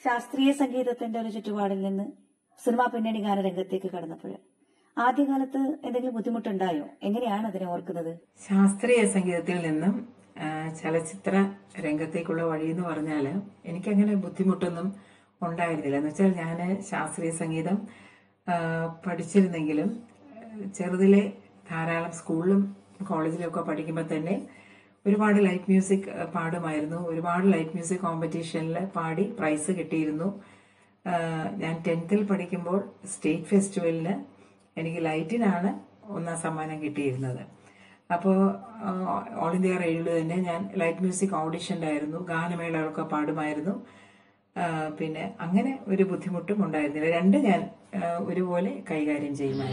ശാസ്ത്രീയ സംഗീതത്തിന്റെ ഒരു ചുറ്റുപാടിൽ നിന്ന് സിനിമാ പിന്നണി ഗാനരംഗത്തേക്ക് കടന്നപ്പോൾ ആദ്യകാലത്ത് എന്തെങ്കിലും ബുദ്ധിമുട്ടുണ്ടായോ എങ്ങനെയാണ് അതിനെ ഓർക്കുന്നത് ശാസ്ത്രീയ സംഗീതത്തിൽ നിന്നും ആ, ചലച്ചിത്ര രംഗത്തേക്കുള്ള വഴി എന്ന് പറഞ്ഞാൽ എനിക്കങ്ങനെ ബുദ്ധിമുട്ടൊന്നും ഉണ്ടായിരുന്നില്ല എന്ന് വെച്ചാൽ ഞാൻ ശാസ്ത്രീയ സംഗീതം ആ, പഠിച്ചിരുന്നെങ്കിലും ആ, ചെറുതിലെ ധാരാളം സ്കൂളിലും കോളേജിലും ഒക്കെ പഠിക്കുമ്പോൾ തന്നെ ഒരുപാട് ലൈറ്റ് മ്യൂസിക് ആ, പാടുമായിരുന്നു ഒരുപാട് ലൈറ്റ് മ്യൂസിക് കോമ്പറ്റീഷനിൽ പാടി പ്രൈസ് കിട്ടിയിരുന്നു ആ, ഞാൻ ടെൻത്തിൽ പഠിക്കുമ്പോൾ സ്റ്റേറ്റ് ഫെസ്റ്റിവലിന് എനിക്ക് ലൈറ്റിനാണ് ഒന്നാം സമ്മാനം കിട്ടിയിരുന്നത് അപ്പോൾ ഓൾ ഇന്ത്യ റേഡിയോയിൽ തന്നെ ഞാൻ ലൈറ്റ് മ്യൂസിക് ഓഡിഷനിലായിരുന്നു ഗാനമേളകളൊക്കെ പാടുമായിരുന്നു ആ, പിന്നെ അങ്ങനെ ഒരു ബുദ്ധിമുട്ടും ഉണ്ടായിരുന്നില്ല രണ്ട് ഞാൻ ആ, ഒരുപോലെ കൈകാര്യം ചെയ്യുമായിരുന്നു